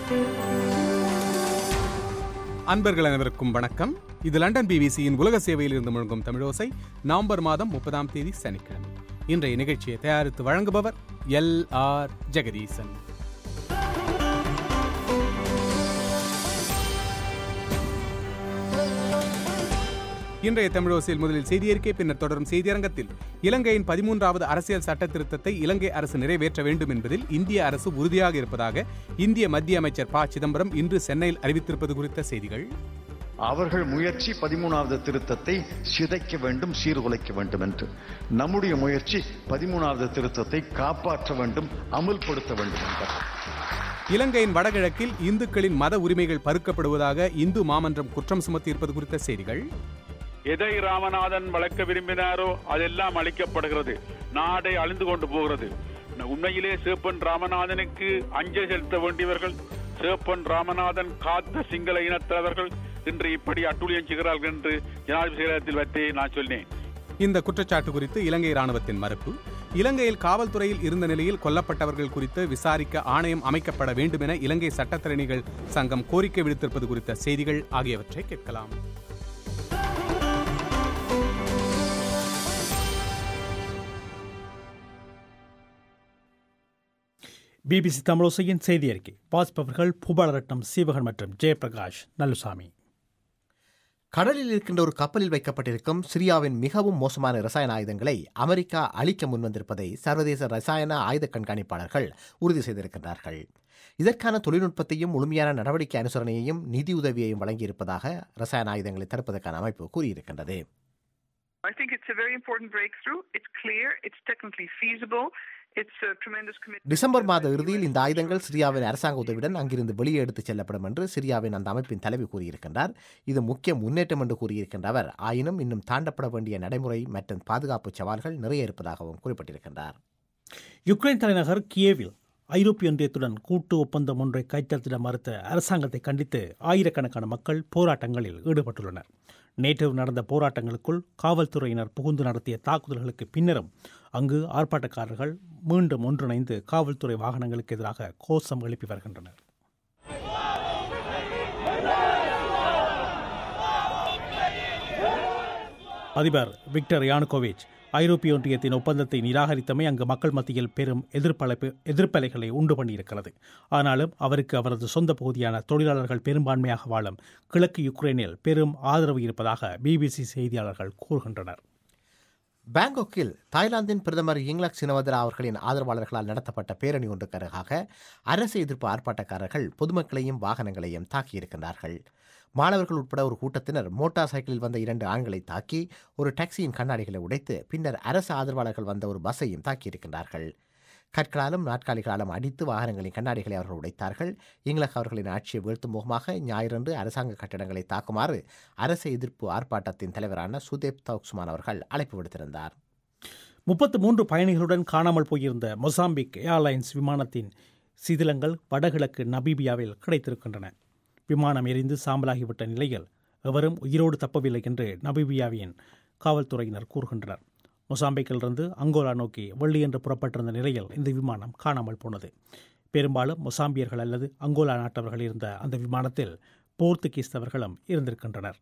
அன்பர்கள் அனைவருக்கும் வணக்கம் இது லண்டன் பிபிசியின் உலக சேவையில் இருந்து முழங்கும் தமிழோசை நவம்பர் மாதம் முப்பதாம் தேதி சனிக்கிழமை இன்றைய நிகழ்ச்சியை தயாரித்து வழங்குபவர் எல் ஆர் ஜெகதீசன் இன்றைய தமிழோசையில் முதலில் செய்தியறிக்கை பின்னர் தொடரும் செய்தியரங்கத்தில் இலங்கையின் பதிமூன்றாவது அரசியல் சட்ட திருத்தத்தை இலங்கை அரசு நிறைவேற்ற வேண்டும் என்பதில் இந்திய அரசு உறுதியாக இருப்பதாக இந்திய மத்திய அமைச்சர் ப சிதம்பரம் இன்று சென்னையில் அறிவித்திருப்பது குறித்த செய்திகள் அவர்கள் முயற்சி பதிமூணாவது திருத்தத்தை சிதைக்க வேண்டும் சீர்குலைக்க வேண்டும் என்று நம்முடைய முயற்சி பதிமூணாவது திருத்தத்தை காப்பாற்ற வேண்டும் அமுல்படுத்த வேண்டும் என்பது இலங்கையின் வடகிழக்கில் இந்துக்களின் மத உரிமைகள் பருக்கப்படுவதாக இந்து மாமன்றம் குற்றம் சுமத்தியிருப்பது குறித்த செய்திகள் எதை ராமநாதன் வளர்க்க விரும்பினாரோ அதெல்லாம் அளிக்கப்படுகிறது நாடே அழிந்து கொண்டு போகிறது உண்மையிலே சேப்பன் ராமநாதனுக்கு அஞ்சல் செலுத்த வேண்டியவர்கள் சேப்பன் ராமநாதன் காத்த சிங்கள இனத்தவர்கள் இன்று இப்படி அட்டுழியம் செய்கிறார்கள் என்று ஜனாதிபதி செயலகத்தில் வைத்தே நான் சொன்னேன் இந்த குற்றச்சாட்டு குறித்து இலங்கை ராணுவத்தின் மறுப்பு இலங்கையில் காவல்துறையில் இருந்த நிலையில் கொல்லப்பட்டவர்கள் குறித்து விசாரிக்க ஆணையம் அமைக்கப்பட வேண்டும் என இலங்கை சட்டத்தரணிகள் சங்கம் கோரிக்கை விடுத்திருப்பது குறித்த செய்திகள் ஆகியவற்றை கேட்கலாம் பிபிசி தமிழோசையின் செய்தி அறிக்கை வாசிப்பவர்கள் புபாலரட்னம் சீவகன் மற்றும் ஜெயபிரகாஷ் நல்லுசாமி கடலில் இருக்கின்ற ஒரு கப்பலில் வைக்கப்பட்டிருக்கும் சிரியாவின் மிகவும் மோசமான ரசாயன ஆயுதங்களை அமெரிக்கா அழிக்க முன்வந்திருப்பதை சர்வதேச ரசாயன ஆயுத கண்காணிப்பாளர்கள் உறுதி செய்திருக்கின்றார்கள் இதற்கான தொழில்நுட்பத்தையும் முழுமையான நடவடிக்கை அனுசரணையையும் நிதியுதவியையும் வழங்கியிருப்பதாக ரசாயன ஆயுதங்களை தடுப்பதற்கான அமைப்பு கூறியிருக்கின்றது I think it's a very important breakthrough. It's clear, it's technically feasible, it's a tremendous commitment. December மாத இறுதியில் இந்த ஆயுதங்கள் சிரியாவின் அரசாங்க உதவியுடன் அங்கிருந்து வெளியே எடுத்துச் செல்லப்படும் என்று சிரியாவின் அந்த அமைப்பின் தலைவி கூறியிருக்கின்றார் இது முக்கிய முன்னேற்றம் என்று கூறியிருக்கின்ற அவர் ஆயினும் இன்னும் தாண்டப்பட வேண்டிய நடைமுறை மற்றும் பாதுகாப்பு சவால்கள் நிறைய இருப்பதாகவும் குறிப்பிட்டிருக்கின்றார் யுக்ரைன் தலைநகர் கியேவில் ஐரோப்பிய ஒன்றியத்துடன் கூட்டு ஒப்பந்தம் ஒன்றை கைத்தெழுத்திட மறுத்த அரசாங்கத்தை கண்டித்து ஆயிரக்கணக்கான மக்கள் போராட்டங்களில் ஈடுபட்டுள்ளனர் நேற்று நடந்த போராட்டங்களுக்குள் காவல்துறையினர் புகுந்து நடத்திய தாக்குதல்களுக்கு பின்னரும் அங்கு ஆர்ப்பாட்டக்காரர்கள் மீண்டும் ஒன்றிணைந்து காவல்துறை வாகனங்களுக்கு எதிராக கோஷம் எழுப்பி வருகின்றனர் அதிபர் விக்டர் யானுகோவிச் ஐரோப்பிய ஒன்றியத்தின் ஒப்பந்தத்தை நிராகரித்தமை அங்கு மக்கள் மத்தியில் பெரும் எதிர்ப்பலைப்பு எதிர்ப்பலைகளை உண்டு பண்ணியிருக்கிறது ஆனாலும் அவருக்கு அவரது சொந்த பகுதியான தொழிலாளர்கள் பெரும்பான்மையாக வாழும் கிழக்கு யுக்ரைனில் பெரும் ஆதரவு இருப்பதாக பிபிசி செய்தியாளர்கள் கூறுகின்றனர் பாங்காக்கில் தாய்லாந்தின் பிரதமர் இங்லக் சினவதரா அவர்களின் ஆதரவாளர்களால் நடத்தப்பட்ட பேரணி ஒன்றுக்காக அரசு எதிர்ப்பு ஆர்ப்பாட்டக்காரர்கள் பொதுமக்களையும் வாகனங்களையும் தாக்கியிருக்கின்றார்கள் மாணவர்கள் உட்பட ஒரு கூட்டத்தினர் மோட்டார் சைக்கிளில் வந்த இரண்டு ஆண்களை தாக்கி ஒரு டாக்ஸியின் கண்ணாடிகளை உடைத்து பின்னர் அரசு ஆதரவாளர்கள் வந்த ஒரு பஸ்ஸையும் தாக்கியிருக்கின்றார்கள் கற்களாலும் நாட்காலிகளாலும் அடித்து வாகனங்களின் கண்ணாடிகளை அவர்கள் உடைத்தார்கள் இங்கிலாந்து அவர்களின் ஆட்சியை வீழ்த்தும் முகமாக ஞாயிறன்று அரசாங்க கட்டடங்களை தாக்குமாறு அரசு எதிர்ப்பு ஆர்ப்பாட்டத்தின் தலைவரான சுதேப் தௌக்சுமான் அவர்கள் அழைப்பு விடுத்திருந்தார் முப்பத்து மூன்று பயணிகளுடன் காணாமல் போயிருந்த மொசாம்பிக் ஏர்லைன்ஸ் விமானத்தின் சிதிலங்கள் வடகிழக்கு நபீபியாவில் கிடைத்திருக்கின்றன விமானம் எரிந்து சாம்பலாகிவிட்ட நிலையில் எவரும் உயிரோடு தப்பவில்லை என்று நபீபியாவின் காவல்துறையினர் கூறுகின்றனர் மொசாம்பிக்கிலிருந்து அங்கோலா நோக்கி வெள்ளியன்று புறப்பட்டிருந்த நிலையில் இந்த விமானம் காணாமல் போனது பெரும்பாலும் மொசாம்பியர்கள் அல்லது அங்கோலா நாட்டவர்கள் இருந்த அந்த விமானத்தில் போர்த்துகீஸ்தவர்களும் இருந்திருக்கின்றனர்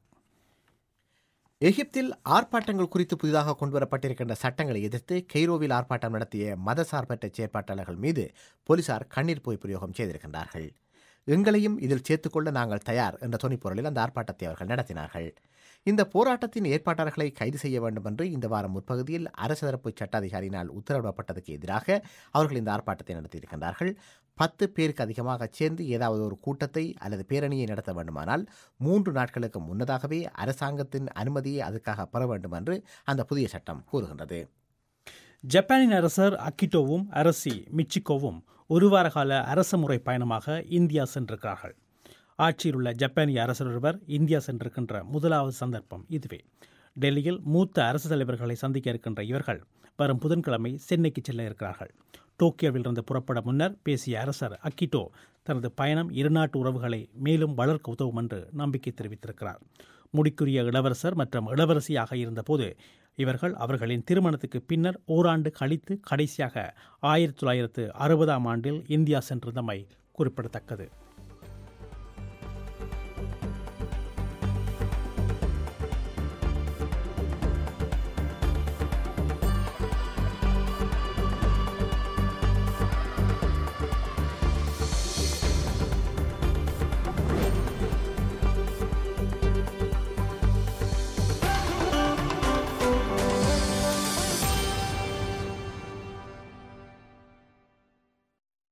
எகிப்தில் ஆர்ப்பாட்டங்கள் குறித்து புதிதாக கொண்டுவரப்பட்டிருக்கின்ற சட்டங்களை எதிர்த்து கெய்ரோவில் ஆர்ப்பாட்டம் நடத்திய மதசார்பற்ற செயற்பாட்டாளர்கள் மீது போலீசார் கண்ணீர் போய் பிரயோகம் செய்திருக்கின்றார்கள் எங்களையும் இதில் சேர்த்துக்கொள்ள நாங்கள் தயார் என்ற துணிப்பொருளில் அந்த ஆர்ப்பாட்டத்தை அவர்கள் நடத்தினார்கள் இந்த போராட்டத்தின் ஏற்பாட்டாளர்களை கைது செய்ய வேண்டும் என்று இந்த வாரம் முற்பகுதியில் அரசு தரப்பு சட்ட அதிகாரியினால் உத்தரவிடப்பட்டதற்கு எதிராக அவர்கள் இந்த ஆர்ப்பாட்டத்தை நடத்தியிருக்கின்றார்கள் பத்து பேருக்கு அதிகமாக சேர்ந்து ஏதாவது ஒரு கூட்டத்தை அல்லது பேரணியை நடத்த வேண்டுமானால் மூன்று நாட்களுக்கு முன்னதாகவே அரசாங்கத்தின் அனுமதியை அதுக்காக பெற வேண்டும் என்று அந்த புதிய சட்டம் கூறுகின்றது ஜப்பானின் அரசர் அக்கிட்டோவும் அரசி மிச்சிகோவும் ஒரு வார கால அரசு முறை பயணமாக இந்தியா சென்றிருக்கிறார்கள் ஆட்சியில் உள்ள ஜப்பானிய அரசர் ஒருவர் இந்தியா சென்றிருக்கின்ற முதலாவது சந்தர்ப்பம் இதுவே டெல்லியில் மூத்த அரசு தலைவர்களை சந்திக்க இருக்கின்ற இவர்கள் வரும் புதன்கிழமை சென்னைக்கு செல்ல இருக்கிறார்கள் டோக்கியோவில் இருந்து புறப்பட முன்னர் பேசிய அரசர் அக்கிட்டோ தனது பயணம் இருநாட்டு உறவுகளை மேலும் வளர்க்க உதவும் என்று நம்பிக்கை தெரிவித்திருக்கிறார் முடிக்குரிய இளவரசர் மற்றும் இளவரசியாக இருந்தபோது இவர்கள் அவர்களின் திருமணத்துக்கு பின்னர் ஓராண்டு கழித்து கடைசியாக ஆயிரத்தி தொள்ளாயிரத்து அறுபதாம் ஆண்டில் இந்தியா சென்றிருந்தமை குறிப்பிடத்தக்கது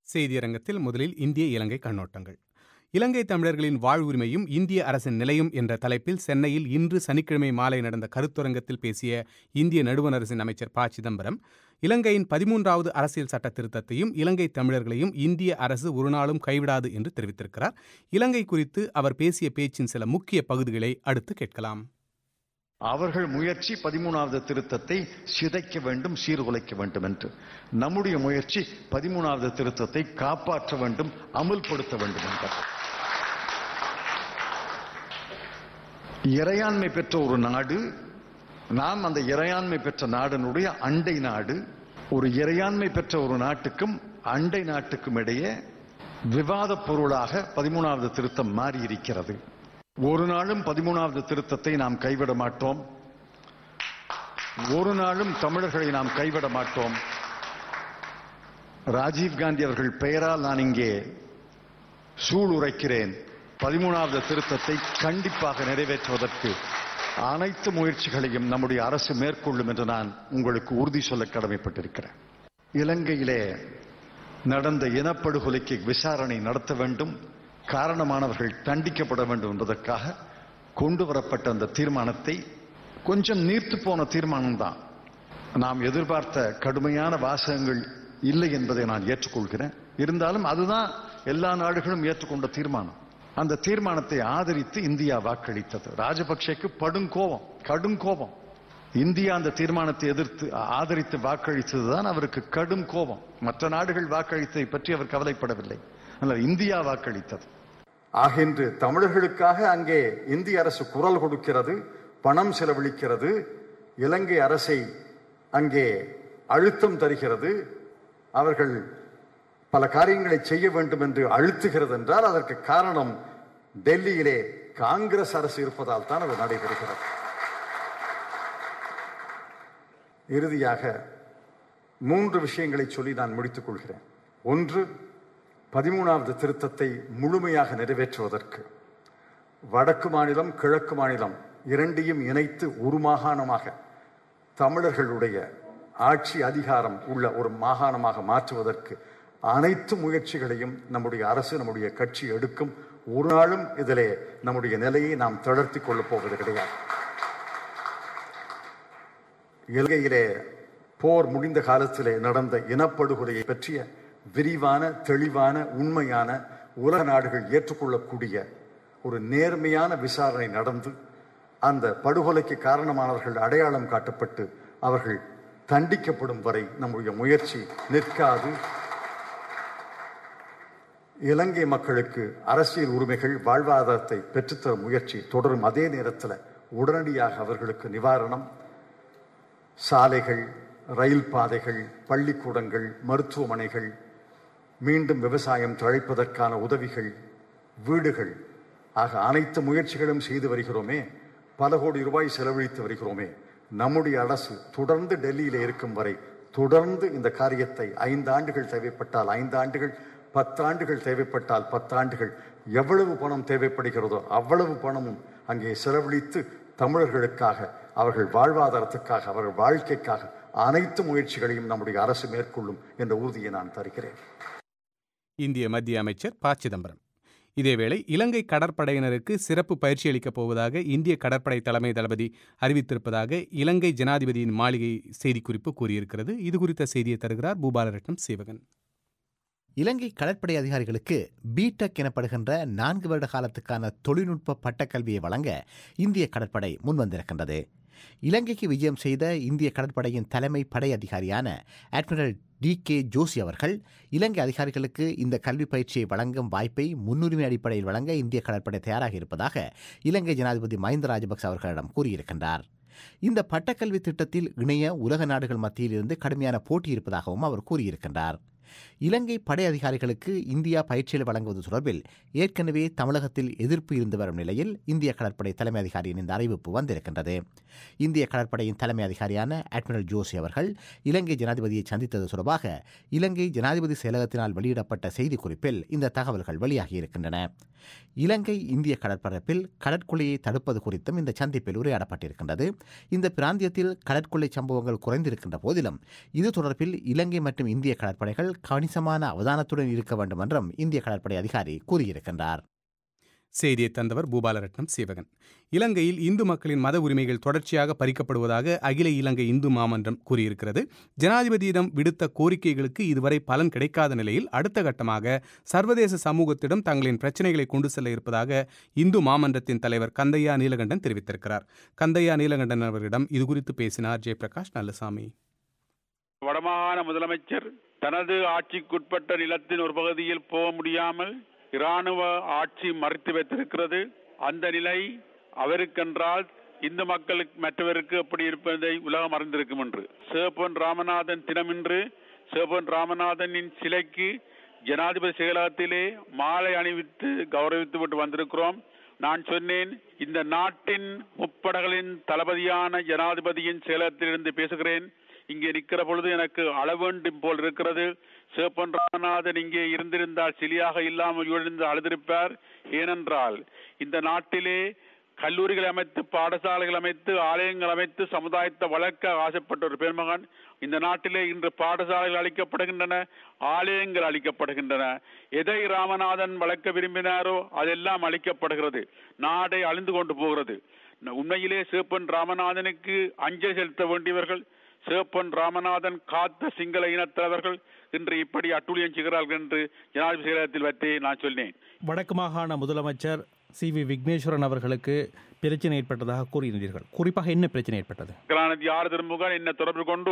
செய்தியரங்கத்தில் முதலில் இந்திய இலங்கை கண்ணோட்டங்கள் இலங்கை தமிழர்களின் வாழ்வுரிமையும் இந்திய அரசின் நிலையும் என்ற தலைப்பில் சென்னையில் இன்று சனிக்கிழமை மாலை நடந்த கருத்தரங்கத்தில் பேசிய இந்திய நடுவண் அரசின் அமைச்சர் ப சிதம்பரம் இலங்கையின் பதிமூன்றாவது அரசியல் சட்ட திருத்தத்தையும் இலங்கை தமிழர்களையும் இந்திய அரசு ஒருநாளும் கைவிடாது என்று தெரிவித்திருக்கிறார் இலங்கை குறித்து அவர் பேசிய பேச்சின் சில முக்கிய பகுதிகளை அடுத்து கேட்கலாம் அவர்கள் முயற்சி பதிமூணாவது திருத்தத்தை சிதைக்க வேண்டும் சீர்குலைக்க வேண்டும் என்று நம்முடைய முயற்சி பதிமூணாவது திருத்தத்தை காப்பாற்ற வேண்டும் அமுல்படுத்த வேண்டும் என்பது இறையாண்மை பெற்ற ஒரு நாடு நாம் அந்த இறையாண்மை பெற்ற நாடனுடைய அண்டை நாடு ஒரு இறையாண்மை பெற்ற ஒரு நாட்டுக்கும் அண்டை நாட்டுக்கும் இடையே விவாத பொருளாக பதிமூணாவது திருத்தம் மாறி இருக்கிறது ஒரு நாளும் பதிமூணாவது திருத்தத்தை நாம் கைவிட மாட்டோம் ஒரு நாளும் தமிழர்களை நாம் கைவிட மாட்டோம் ராஜீவ் காந்தி அவர்கள் பெயரால் நான் இங்கே சூள் உரைக்கிறேன் பதிமூணாவது திருத்தத்தை கண்டிப்பாக நிறைவேற்றுவதற்கு அனைத்து முயற்சிகளையும் நம்முடைய அரசு மேற்கொள்ளும் என்று நான் உங்களுக்கு உறுதி சொல்ல கடமைப்பட்டிருக்கிறேன் இலங்கையிலே நடந்த இனப்படுகொலைக்கு விசாரணை நடத்த வேண்டும் காரணமானவர்கள் தண்டிக்கப்பட வேண்டும் என்பதற்காக கொண்டு வரப்பட்ட அந்த தீர்மானத்தை கொஞ்சம் நீர்த்து போன தீர்மானம் தான் நாம் எதிர்பார்த்த கடுமையான வாசகங்கள் இல்லை என்பதை நான் ஏற்றுக்கொள்கிறேன் இருந்தாலும் அதுதான் எல்லா நாடுகளும் ஏற்றுக்கொண்ட தீர்மானம் அந்த தீர்மானத்தை ஆதரித்து இந்தியா வாக்களித்தது ராஜபக்சேக்கு படுங்கோபம் கடும் கோபம் இந்தியா அந்த தீர்மானத்தை எதிர்த்து ஆதரித்து வாக்களித்ததுதான் அவருக்கு கடும் கோபம் மற்ற நாடுகள் வாக்களித்ததை பற்றி அவர் கவலைப்படவில்லை ஆனால் இந்தியா வாக்களித்தது ஆகின்று தமிழர்களுக்காக அங்கே இந்திய அரசு குரல் கொடுக்கிறது பணம் செலவழிக்கிறது இலங்கை அரசை அங்கே அழுத்தம் தருகிறது அவர்கள் பல காரியங்களை செய்ய வேண்டும் என்று அழுத்துகிறது என்றால் அதற்கு காரணம் டெல்லியிலே காங்கிரஸ் அரசு இருப்பதால் தான் அது நடைபெறுகிறது இறுதியாக மூன்று விஷயங்களை சொல்லி நான் முடித்துக் கொள்கிறேன் ஒன்று பதிமூணாவது திருத்தத்தை முழுமையாக நிறைவேற்றுவதற்கு வடக்கு மாநிலம் கிழக்கு மாநிலம் இரண்டையும் இணைத்து ஒரு மாகாணமாக தமிழர்களுடைய ஆட்சி அதிகாரம் உள்ள ஒரு மாகாணமாக மாற்றுவதற்கு அனைத்து முயற்சிகளையும் நம்முடைய அரசு நம்முடைய கட்சி எடுக்கும் ஒரு நாளும் இதிலே நம்முடைய நிலையை நாம் தளர்த்தி கொள்ளப் போவது கிடையாது இலங்கையிலே போர் முடிந்த காலத்திலே நடந்த இனப்படுகொலையை பற்றிய விரிவான தெளிவான உண்மையான உலக நாடுகள் ஏற்றுக்கொள்ளக்கூடிய ஒரு நேர்மையான விசாரணை நடந்து அந்த படுகொலைக்கு காரணமானவர்கள் அடையாளம் காட்டப்பட்டு அவர்கள் தண்டிக்கப்படும் வரை நம்முடைய முயற்சி நிற்காது இலங்கை மக்களுக்கு அரசியல் உரிமைகள் வாழ்வாதாரத்தை பெற்றுத்தரும் முயற்சி தொடரும் அதே நேரத்தில் உடனடியாக அவர்களுக்கு நிவாரணம் சாலைகள் ரயில் பாதைகள் பள்ளிக்கூடங்கள் மருத்துவமனைகள் மீண்டும் விவசாயம் தழைப்பதற்கான உதவிகள் வீடுகள் ஆக அனைத்து முயற்சிகளும் செய்து வருகிறோமே பல கோடி ரூபாய் செலவழித்து வருகிறோமே நம்முடைய அரசு தொடர்ந்து டெல்லியில் இருக்கும் வரை தொடர்ந்து இந்த காரியத்தை ஐந்து ஆண்டுகள் தேவைப்பட்டால் ஐந்து ஆண்டுகள் பத்தாண்டுகள் தேவைப்பட்டால் பத்தாண்டுகள் எவ்வளவு பணம் தேவைப்படுகிறதோ அவ்வளவு பணமும் அங்கே செலவழித்து தமிழர்களுக்காக அவர்கள் வாழ்வாதாரத்துக்காக அவர்கள் வாழ்க்கைக்காக அனைத்து முயற்சிகளையும் நம்முடைய அரசு மேற்கொள்ளும் என்ற உறுதியை நான் தருகிறேன் இந்திய மத்திய அமைச்சர் ப சிதம்பரம் இதேவேளை இலங்கை கடற்படையினருக்கு சிறப்பு பயிற்சி அளிக்கப் போவதாக இந்திய கடற்படை தலைமை தளபதி அறிவித்திருப்பதாக இலங்கை ஜனாதிபதியின் மாளிகை செய்திக்குறிப்பு கூறியிருக்கிறது இது குறித்த செய்தியை தருகிறார் பூபாலரட்னம் சேவகன் இலங்கை கடற்படை அதிகாரிகளுக்கு பிடெக் எனப்படுகின்ற நான்கு வருட காலத்துக்கான தொழில்நுட்ப பட்டக்கல்வியை வழங்க இந்திய கடற்படை முன்வந்திருக்கின்றது இலங்கைக்கு விஜயம் செய்த இந்திய கடற்படையின் தலைமை படை அதிகாரியான அட்மிரல் டி கே ஜோஷி அவர்கள் இலங்கை அதிகாரிகளுக்கு இந்த கல்வி பயிற்சியை வழங்கும் வாய்ப்பை முன்னுரிமை அடிப்படையில் வழங்க இந்திய கடற்படை தயாராக இருப்பதாக இலங்கை ஜனாதிபதி மஹிந்த ராஜபக்ச அவர்களிடம் கூறியிருக்கின்றார் இந்த பட்டக்கல்வி திட்டத்தில் இணைய உலக நாடுகள் மத்தியில் இருந்து கடுமையான போட்டி இருப்பதாகவும் அவர் கூறியிருக்கின்றார் இலங்கை படை அதிகாரிகளுக்கு இந்தியா பயிற்சியில் வழங்குவது தொடர்பில் ஏற்கனவே தமிழகத்தில் எதிர்ப்பு இருந்து வரும் நிலையில் இந்திய கடற்படை தலைமை அதிகாரியின் இந்த அறிவிப்பு வந்திருக்கின்றது இந்திய கடற்படையின் தலைமை அதிகாரியான அட்மிரல் ஜோஷி அவர்கள் இலங்கை ஜனாதிபதியை சந்தித்தது தொடர்பாக இலங்கை ஜனாதிபதி செயலகத்தினால் வெளியிடப்பட்ட செய்திக்குறிப்பில் இந்த தகவல்கள் வெளியாகியிருக்கின்றன இலங்கை இந்திய கடற்பரப்பில் கடற்கொள்ளையை தடுப்பது குறித்தும் இந்த சந்திப்பில் உரையாடப்பட்டிருக்கின்றது இந்த பிராந்தியத்தில் கடற்கொள்ளை சம்பவங்கள் குறைந்திருக்கின்ற போதிலும் இது தொடர்பில் இலங்கை மற்றும் இந்திய கடற்படைகள் கணிசமான அவதானத்துடன் இருக்க வேண்டும் என்றும் இந்திய கடற்படை அதிகாரி கூறியிருக்கின்றார் செய்தியை தந்தவர் பூபாலரட்னம் சீவகன் இலங்கையில் இந்து மக்களின் மத உரிமைகள் தொடர்ச்சியாக பறிக்கப்படுவதாக அகில இலங்கை இந்து மாமன்றம் கூறியிருக்கிறது ஜனாதிபதியிடம் விடுத்த கோரிக்கைகளுக்கு இதுவரை பலன் கிடைக்காத நிலையில் அடுத்த கட்டமாக சர்வதேச சமூகத்திடம் தங்களின் பிரச்சனைகளை கொண்டு செல்ல இருப்பதாக இந்து மாமன்றத்தின் தலைவர் கந்தையா நீலகண்டன் தெரிவித்திருக்கிறார் கந்தையா நீலகண்டன் அவர்களிடம் இதுகுறித்து பேசினார் ஜெயபிரகாஷ் நல்லசாமி வடமாகாண முதலமைச்சர் தனது ஆட்சிக்குட்பட்ட நிலத்தின் ஒரு பகுதியில் போக முடியாமல் இராணுவ ஆட்சி மறுத்து வைத்திருக்கிறது அந்த நிலை அவருக்கென்றால் இந்து மக்களுக்கு மற்றவருக்கு எப்படி இருப்பதை உலகம் அறிந்திருக்கும் என்று சிவப்பன் ராமநாதன் தினமின்று சிவப்பன் ராமநாதனின் சிலைக்கு ஜனாதிபதி செயலகத்திலே மாலை அணிவித்து கௌரவித்து விட்டு வந்திருக்கிறோம் நான் சொன்னேன் இந்த நாட்டின் முப்படைகளின் தளபதியான ஜனாதிபதியின் செயலகத்திலிருந்து பேசுகிறேன் இங்கே நிற்கிற பொழுது எனக்கு அள வேண்டும் போல் இருக்கிறது சிவப்பன் ராமநாதன் இங்கே இருந்திருந்தால் சிலியாக இல்லாமல் இருந்து அழுதிருப்பார் ஏனென்றால் இந்த நாட்டிலே கல்லூரிகள் அமைத்து பாடசாலைகள் அமைத்து ஆலயங்கள் அமைத்து சமுதாயத்தை வளர்க்க ஆசைப்பட்ட ஒரு பெருமகன் இந்த நாட்டிலே இன்று பாடசாலைகள் அளிக்கப்படுகின்றன ஆலயங்கள் அளிக்கப்படுகின்றன எதை ராமநாதன் வளர்க்க விரும்பினாரோ அதெல்லாம் அளிக்கப்படுகிறது நாடை அழிந்து கொண்டு போகிறது உண்மையிலே சிவப்பன் ராமநாதனுக்கு அஞ்சை செலுத்த வேண்டியவர்கள் சிவப்பன் ராமநாதன் காத்த சிங்கள இனத்தலைவர்கள் இன்று இப்படி அட்டூழியம் செய்கிறார்கள் என்று ஜனாதிபதி செயலகத்தில் வைத்தே நான் சொன்னேன் வடக்கு மாகாண முதலமைச்சர் சி வி விக்னேஸ்வரன் அவர்களுக்கு பிரச்சனை ஏற்பட்டதாக கூறியிருந்தீர்கள் குறிப்பாக என்ன பிரச்சனை ஏற்பட்டது கலாநிதி ஆர் திருமுகன் என்ன தொடர்பு கொண்டு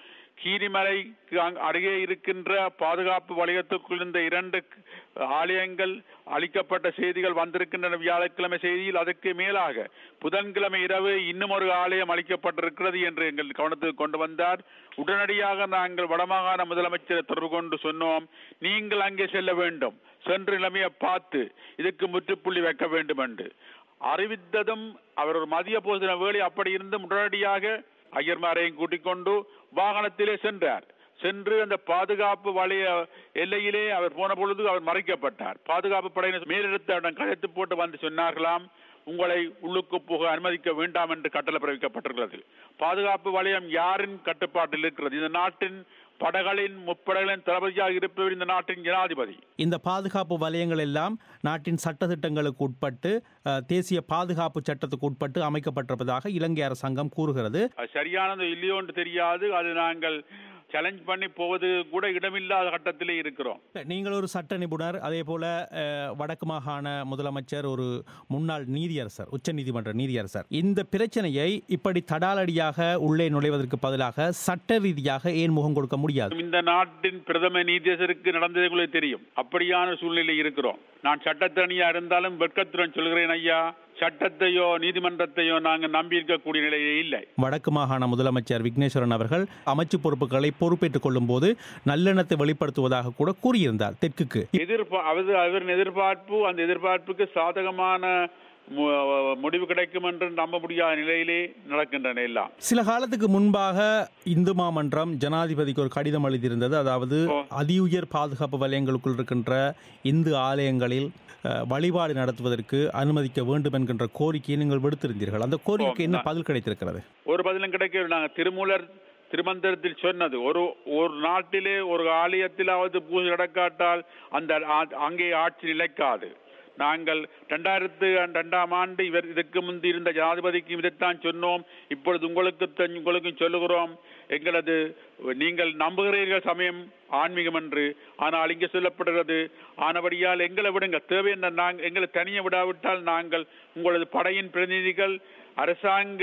கீரிமலைக்கு அங்- அருகே இருக்கின்ற பாதுகாப்பு வலயத்துக்குள் இருந்த இரண்டு ஆலயங்கள் அளிக்கப்பட்ட செய்திகள் வந்திருக்கின்றன வியாழக்கிழமை செய்தியில் அதற்கு மேலாக புதன்கிழமை இரவு இன்னும் ஒரு ஆலயம் அளிக்கப்பட்டிருக்கிறது என்று எங்கள் கவனத்துக்கு கொண்டு வந்தார் உடனடியாக நாங்கள் வடமாகாண முதலமைச்சரை தொடர்பு கொண்டு சொன்னோம் நீங்கள் அங்கே செல்ல வேண்டும் சென்று நிலைமையை பார்த்து இதுக்கு முற்றுப்புள்ளி வைக்க வேண்டும் என்று அறிவித்ததும் அவர் ஒரு மதிய போஜன வேலை அப்படி இருந்தும் உடனடியாக ஐயர்மாரையும் கூட்டிக் கொண்டு வாகனத்திலே சென்றார் சென்று அந்த பாதுகாப்பு வளைய எல்லையிலே அவர் போன பொழுது அவர் மறைக்கப்பட்டார் பாதுகாப்பு படையினர் மேலிடத்து அவரிடம் கழைத்து போட்டு வந்து சொன்னார்களாம் உங்களை உள்ளுக்கு போக அனுமதிக்க வேண்டாம் என்று கட்டளை பிறப்பிக்கப்பட்டிருக்கிறது பாதுகாப்பு வலயம் யாரின் கட்டுப்பாட்டில் இருக்கிறது இந்த நாட்டின் படைகளின் முப்படைகளின் தளபதியாக இருப்பவர் இந்த நாட்டின் ஜனாதிபதி இந்த பாதுகாப்பு வலயங்கள் எல்லாம் நாட்டின் சட்டத்திட்டங்களுக்கு உட்பட்டு அஹ், தேசிய பாதுகாப்பு சட்டத்துக்கு உட்பட்டு அமைக்கப்பட்டிருப்பதாக இலங்கை அரசாங்கம் கூறுகிறது அது சரியானது இல்லையோ என்று தெரியாது அது நாங்கள் சேலஞ்ச் பண்ணி போவது கூட இடமில்லாத கட்டத்திலே இருக்கிறோம் நீங்கள் ஒரு சட்ட நிபுணர் அதே போல அஹ், வடக்கு மாகாண முதலமைச்சர் ஒரு முன்னாள் நீதியரசர் உச்சநீதிமன்ற நீதியரசர் இந்த பிரச்சனையை இப்படி தடாலடியாக உள்ளே நுழைவதற்கு பதிலாக சட்ட ரீதியாக ஏன் முகம் கொடுக்க முடியாது இந்த நாட்டின் பிரதம நீதியரசருக்கு நடந்ததுக்குள்ளே தெரியும் அப்படியான சூழ்நிலை இருக்கிறோம் நான் சட்டத்தணியா இருந்தாலும் வெட்கத்துடன் சொல்கிறேன் ஐயா சட்டத்தையோ நீதிமன்றத்தையோ நாங்கள் நம்பி இருக்கக்கூடிய நிலையே இல்லை வடக்கு மாகாண முதலமைச்சர் விக்னேஸ்வரன் அவர்கள் அமைச்சு பொறுப்புகளை பொறுப்பேற்றுக் கொள்ளும் போது நல்லெண்ணத்தை வெளிப்படுத்துவதாக கூட கூறியிருந்தார் தெற்குக்கு எதிர்பா அவர் அவரின் எதிர்பார்ப்பு அந்த எதிர்பார்ப்புக்கு சாதகமான மு- முடிவு கிடைக்கும் என்று நம்ப முடியாத நிலையிலே நடக்கின்றன எல்லாம் சில காலத்துக்கு முன்பாக இந்து மாமன்றம் ஜனாதிபதிக்கு ஒரு கடிதம் எழுதியிருந்தது அதாவது அதிஉயர் பாதுகாப்பு வலயங்களுக்குள் இருக்கின்ற இந்து ஆலயங்களில் அஹ், வழிபாடு நடத்துவதற்கு அனுமதிக்க வேண்டும் என்கின்ற கோரிக்கையை நீங்கள் விடுத்திருந்தீர்கள் அந்த கோரிக்கைக்கு என்ன பதில் கிடைத்திருக்கிறது ஒரு பதிலும் கிடைக்க நாங்கள் திருமூலர் திருமந்திரத்தில் சொன்னது ஒரு ஒரு நாட்டிலே ஒரு ஆலயத்திலாவது பூஜை நடக்காட்டால் அந்த ஆ- அங்கே ஆட்சி நிலைக்காது நாங்கள் ரெண்டாயிரத்து ரெண்டாம் ஆண்டு இவர் இதுக்கு முந்தி இருந்த ஜனாதிபதிக்கும் இதைத்தான் சொன்னோம் இப்பொழுது உங்களுக்கு தெ- உங்களுக்கும் சொல்லுகிறோம் எங்களது நீங்கள் நம்புகிறீர்கள் சமயம் ஆன்மீகம் என்று ஆனால் இங்கே சொல்லப்படுகிறது ஆனபடியால் எங்களை விடுங்க தேவை என்ற நாங்கள் எங்களை தனியே விடாவிட்டால் நாங்கள் உங்களது படையின் பிரதிநிதிகள் அரசாங்க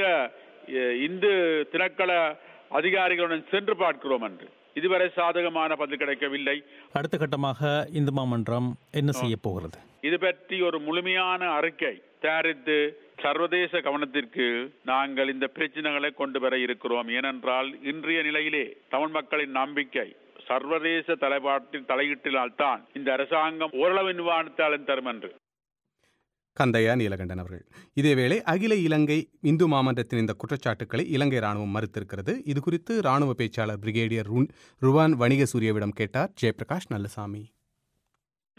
எ, இந்து திணைக்கள அதிகாரிகளுடன் சென்று பார்க்கிறோம் என்று இதுவரை சாதகமான பதில் கிடைக்கவில்லை அடுத்த கட்டமாக இந்து மாமன்றம் என்ன செய்ய போகிறது இது பற்றி ஒரு முழுமையான அறிக்கை தயாரித்து சர்வதேச கவனத்திற்கு நாங்கள் இந்த பிரச்சனைகளை கொண்டு வர இருக்கிறோம் ஏனென்றால் இன்றைய நிலையிலே தமிழ் மக்களின் நம்பிக்கை சர்வதேச தலைப்பாட்டின் தலையீட்டினால் தான் இந்த அரசாங்கம் ஓரளவு நிவாரணத்தாலும் தரும் என்று கந்தையா நீலகண்டன் அவர்கள் இதேவேளை அகில இலங்கை இந்து மாமன்றத்தின் இந்த குற்றச்சாட்டுக்களை இலங்கை ராணுவம் மறுத்திருக்கிறது இது குறித்து ராணுவ பேச்சாளர் பிரிகேடியர் ருன் ருவான் வணிக சூரியவிடம் கேட்டார் ஜெயபிரகாஷ் நல்லசாமி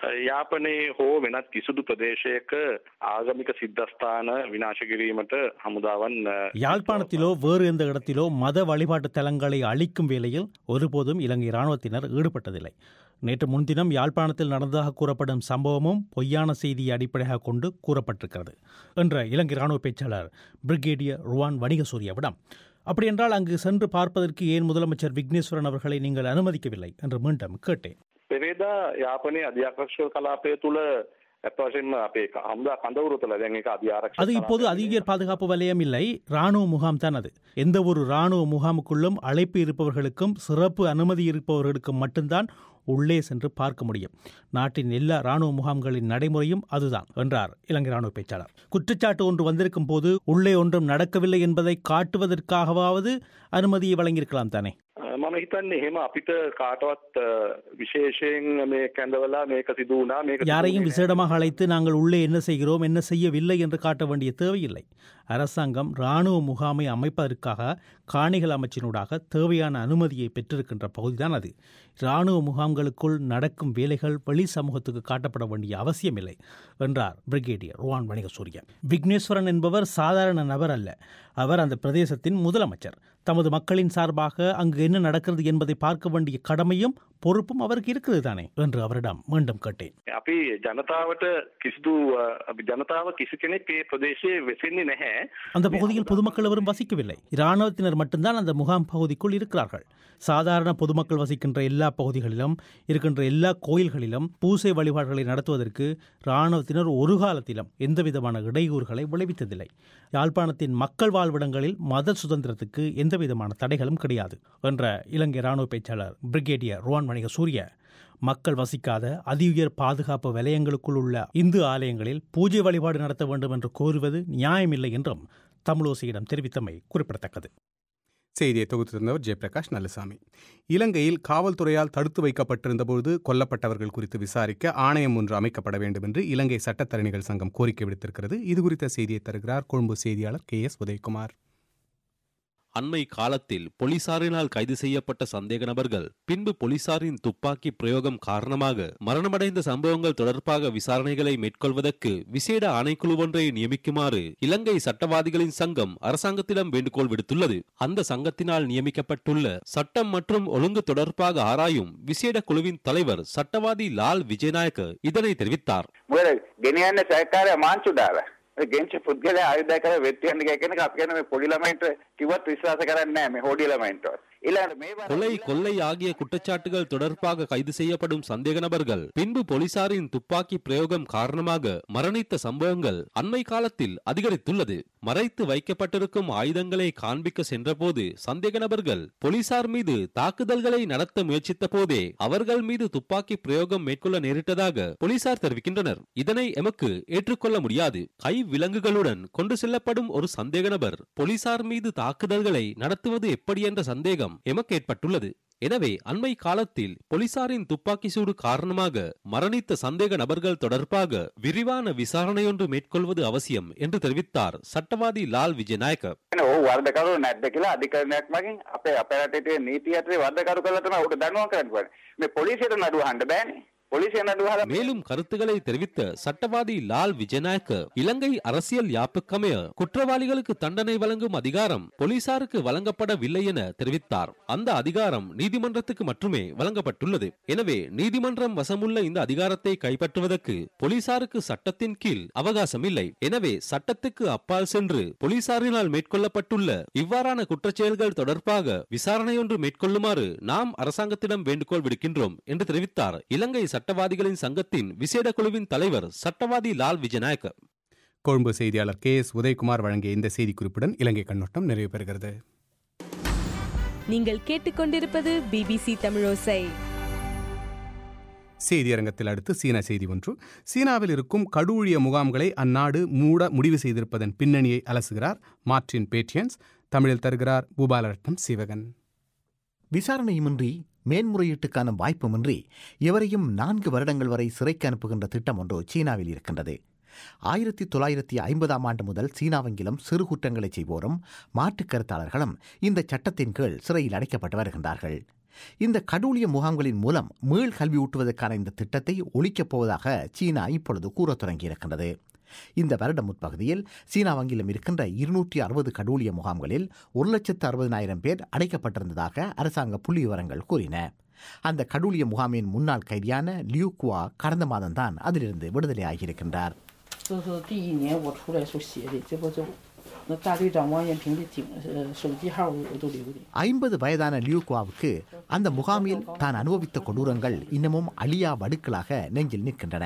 යාපනයේ හෝ වෙනත් කිසිදු ප්‍රදේශයක ආගමික සිද්ධස්ථාන විනාශ කිරීමට හමුදාවන් අ, யாழ்ப்பாணத்திலோ வேறு எந்த இடத்திலோ மத வழிபாட்டு தலங்களை அழிக்கும் வேளையில் ஒருபோதும் இலங்கை இராணுவத்தினர் ஈடுபட்டதில்லை நேற்று முன்தினம் யாழ்ப்பாணத்தில் நடந்ததாக கூறப்படும் சம்பவமும் பொய்யான செய்தியை அடிப்படையாக கொண்டு கூறப்பட்டிருக்கிறது என்ற இலங்கை இராணுவ பேச்சாளர் பிரிகேடியர் ருவான் வணிகசூரியவிடம் அப்படியென்றால் அங்கு சென்று பார்ப்பதற்கு ஏன் முதலமைச்சர் விக்னேஸ்வரன் அவர்களை நீங்கள் அனுமதிக்கவில்லை என்று மீண்டும் கேட்டேன் පෙරේදා යාපනයේ අධ්‍යාරක්ෂක කලාපය තුළ ඇත්ත වශයෙන්ම අපේ හමුදා කඳවුරු තුළ දැන් ඒක අධ්‍යාරක්ෂක அது இப்போது அதிவியர் பாதுகாப்பு வலயம் இல்லை இராணுவ முகாம் தான் அது எந்த ஒரு இராணுவ முகாமுக்குள்ளும் அழைப்பு இருப்பவர்களுக்கும் சிறப்பு அனுமதி இருப்பவர்களுக்கும் மட்டும்தான் உள்ளே சென்று பார்க்க முடியும் நாட்டின் எல்லா இராணுவ முகாம்களின் நடைமுறையும் அதுதான் என்றார் இலங்கை இராணுவ பேச்சாளர் குற்றச்சாட்டு ஒன்று வந்திருக்கும் போது உள்ளே ஒன்றும் நடக்கவில்லை என்பதை காட்டுவதற்காகவாவது அனுமதியை வழங்கியிருக்கலாம் தானே මම හිතන්නේ එහෙම අපිට කාටවත් අ, විශේෂයෙන් මේ කැඳවලා මේක සිදු වුණා මේක සිදු யாரையும் වුණේ නැහැ. விசேடமாக அழைத்து நாங்கள் உள்ளே என்ன செய்கிறோம் என்ன செய்யவில்லை என்று காட்ட வேண்டிய தேவையில்லை அரசாங்கம் இராணுவ முகாமை அமைப்பதற்காக காணிகள் அமைச்சினூடாக தேவையான அனுமதியை பெற்றிருக்கின்ற பகுதிதான் அது இராணுவ முகாம்களுக்குள் நடக்கும் வேலைகள் வெளி சமூகத்துக்கு காட்டப்பட வேண்டிய அவசியமில்லை என்றார் பிரிகேடியர் ருவான் வணிகசூரியன் விக்னேஸ்வரன் என்பவர் சாதாரண நபர் அல்ல அவர் அந்த பிரதேசத்தின் முதலமைச்சர் தமது மக்களின் சார்பாக அங்கு என்ன நடக்கிறது என்பதை பார்க்க வேண்டிய கடமையும் பொறுப்பும் அவருக்கு இருக்கிறது தானே என்று அவரிடம் மீண்டும் கேட்டேன் අපි ජනතාවට කිසිදු අ, අපි ජනතාව කිසි කෙනෙක් ඒ ප්‍රදේශයේ වෙසෙන්නේ නැහැ அந்த பகுதியில் பொதுமக்கள் எவரும் வசிக்கவில்லை இராணுவத்தினர் மட்டும்தான் அந்த முகாம் பகுதிக்குள் இருக்கிறார்கள் சாதாரண பொதுமக்கள் வசிக்கின்ற எல்லா பகுதிகளிலும் இருக்கின்ற எல்லா கோயில்களிலும் பூசை வழிபாடுகளை நடத்துவதற்கு இராணுவத்தினர் ஒரு காலத்திலும் எந்தவிதமான இடையூறுகளை விளைவித்ததில்லை யாழ்ப்பாணத்தின் மக்கள் வாழ்விடங்களில் மத சுதந்திரத்துக்கு எந்தவிதமான தடைகளும் கிடையாது என்ற இலங்கை இராணுவ பேச்சாளர் பிரிகேடியர் ருவான் வணிக சூரிய மக்கள் வசிக்காத அதிஉயர் பாதுகாப்பு வலயங்களுக்குள் உள்ள இந்து ஆலயங்களில் பூஜை வழிபாடு நடத்த வேண்டும் என்று கோருவது நியாயமில்லை என்றும் தமிழோசியிடம் தெரிவித்தமை குறிப்பிடத்தக்கது செய்தியை தொகுத்து தந்தவர் ஜெயபிரகாஷ் நல்லசாமி இலங்கையில் காவல்துறையால் தடுத்து வைக்கப்பட்டிருந்தபோது கொல்லப்பட்டவர்கள் குறித்து விசாரிக்க ஆணையம் ஒன்று அமைக்கப்பட வேண்டும் என்று இலங்கை சட்டத்தரணிகள் சங்கம் கோரிக்கை விடுத்திருக்கிறது இது குறித்த செய்தியை தருகிறார் கொழும்பு செய்தியாளர் கே எஸ் உதயகுமார் அண்மை காலத்தில் போலீசாரினால் கைது செய்யப்பட்ட சந்தேக நபர்கள் பின்பு போலீசாரின் துப்பாக்கி பிரயோகம் காரணமாக மரணமடைந்த சம்பவங்கள் தொடர்பாக விசாரணைகளை மேற்கொள்வதற்கு விசேட ஆணைக்குழு ஒன்றை நியமிக்குமாறு இலங்கை சட்டவாதிகளின் சங்கம் அரசாங்கத்திடம் வேண்டுகோள் விடுத்துள்ளது அந்த சங்கத்தினால் நியமிக்கப்பட்டுள்ள சட்டம் மற்றும் ஒழுங்கு தொடர்பாக ஆராயும் விசேட குழுவின் தலைவர் சட்டவாதி லால் விஜயநாயக்க இதனை தெரிவித்தார் මොකද ගෙනියන්න සහකාරය මාංචු දාලා ගෙන්ච පුද්ගලයා ආයුධය කර වෙත්තියන්න කියන එක අපි කියන මේ පොඩි ළමයින්ට කිව්වත් විශ්වාස කරන්නේ නැහැ මේ හොඩි ළමයින්ට. ඊළඟට මේ වාර- கொலை கொள்ளை ஆகிய குற்றச்சாட்டுகள் தொடர்பாக கைது செய்யப்படும் சந்தேக நபர்கள் பின்பு போலீசாரின் துப்பாக்கி பிரயோகம் காரணமாக மரணித்த சம்பவங்கள் அண்மை காலத்தில் அதிகரித்துள்ளது மறைத்து வைக்கப்பட்டிருக்கும் ஆயுதங்களை காண்பிக்க சென்றபோது சந்தேக நபர்கள் போலீசார் மீது தாக்குதல்களை நடத்த முயற்சித்த போதே அவர்கள் மீது துப்பாக்கி பிரயோகம் மேற்கொள்ள நேரிட்டதாக போலீசார் தெரிவிக்கின்றனர் இதனை எமக்கு ஏற்றுக்கொள்ள முடியாது கை விலங்குகளுடன் கொண்டு செல்லப்படும் ஒரு சந்தேக நபர் போலீசார் மீது தாக்குதல்களை நடத்துவது எப்படி என்ற சந்தேகம் எமக்கு ஏற்பட்டுள்ளது எனவே அண்மை காலத்தில் போலீசாரின் துப்பாக்கி சூடு காரணமாக மரணித்த சந்தேக நபர்கள் தொடர்பாக விரிவான விசாரணையொன்று மேற்கொள்வது அவசியம் என்று தெரிவித்தார் சட்டவாதி லால் விஜயநாயக்க කියන්නේ ඔහු වර්ධකරු නැද්ද කියලා අධිකරණයක් මගින් අපේ අපේ රටේ තියෙන නීති යටතේ වර්ධකරු කළා තමයි ඔහුට දඬුවම් කරන්න පුළුවන්. මේ පොලිසියට නඩුව අහන්න බෑනේ. පොලිසිය නඩුව අහලා மேலும் கருத்துக்களை தெரிவித்த சட்டவாதி லால் விஜயநாயக்க இலங்கை அரசியல் யாப்புக்கமைய குற்றவாளிகளுக்கு தண்டனை வழங்கும் அதிகாரம் போலீசாருக்கு வழங்கப்படவில்லை என தெரிவித்தார் அந்த அதிகாரம் நீதிமன்றத்துக்கு மட்டுமே வழங்கப்பட்டுள்ளது எனவே நீதிமன்றம் வசமுள்ள இந்த அதிகாரத்தை கைப்பற்றுவதற்கு போலீசாருக்கு சட்டத்தின் கீழ் அவகாசம் இல்லை எனவே சட்டத்துக்கு அப்பால் சென்று போலீசாரினால் மேற்கொள்ளப்பட்டுள்ள இவ்வாறான குற்றச்செயல்கள் தொடர்பாக விசாரணையொன்று மேற்கொள்ளுமாறு நாம் அரசாங்கத்திடம் வேண்டுகோள் விடுக்கின்றோம் என்று தெரிவித்தார் இலங்கை சட்டவாதிகளின் சங்கத்தின் விசேட குழுவின் தலைவர் சட்டவாதி லால் விஜயநாயக்க கொழும்பு செய்தியாளர் கே எஸ் உதயகுமார் வழங்கிய இந்த செய்திக்குறிப்புடன் இலங்கை கண்ணோட்டம் நிறைவு பெறுகிறது நீங்கள் கேட்டுக்கொண்டிருப்பது பிபிசி தமிழோசை செய்தியரங்கத்தில் அடுத்து சீன செய்தி ஒன்று சீனாவில் இருக்கும் கடூழிய முகாம்களை அந்நாடு மூட முடிவு செய்திருப்பதன் பின்னணியை அலசுகிறார் மார்டின் பேட்டியன்ஸ் தமிழில் தருகிறார் பூபாலரட்னம் சிவகன் விசாரணையுமின்றி மேன்முறையீட்டுக்கான வாய்ப்புமின்றி எவரையும் நான்கு வருடங்கள் வரை சிறைக்கு அனுப்புகின்ற திட்டம் ஒன்று சீனாவில் இருக்கின்றது ஆயிரத்தி தொள்ளாயிரத்தி ஐம்பதாம் ஆண்டு முதல் சீனாவெங்கிலும் சிறு குற்றங்களை செய்வோரும் மாற்றுக் கருத்தாளர்களும் இந்த சட்டத்தின் கீழ் சிறையில் அடைக்கப்பட்டு வருகின்றார்கள் இந்த கடூழிய முகாம்களின் மூலம் மீள் கல்வி ஊட்டுவதற்கான இந்த திட்டத்தை ஒழிக்கப் போவதாக சீனா இப்பொழுது கூறத் தொடங்கியிருக்கின்றது இந்த வருட முற்பகுதியில் சீனா வங்கியிலும் இருக்கின்ற இருநூற்றி அறுபது கடூழிய முகாம்களில் ஒரு லட்சத்து அறுபதினாயிரம் பேர் அடைக்கப்பட்டிருந்ததாக அரசாங்க புள்ளி விவரங்கள் கூறின அந்த கடூழிய முகாமின் முன்னாள் கைதியான லியூ குவா கடந்த மாதம்தான் அதிலிருந்து விடுதலை ஆகியிருக்கின்றார் 这是第一年我出来时候写的，这不就那大队长王延平的警呃手机号我我都留的。 ஐம்பது வயதான லியூ குவாவுக்கு அந்த முகாமில் தான் அனுபவித்த கொடூரங்கள் இன்னமும் அழியா வடுக்களாக நெஞ்சில் நிற்கின்றன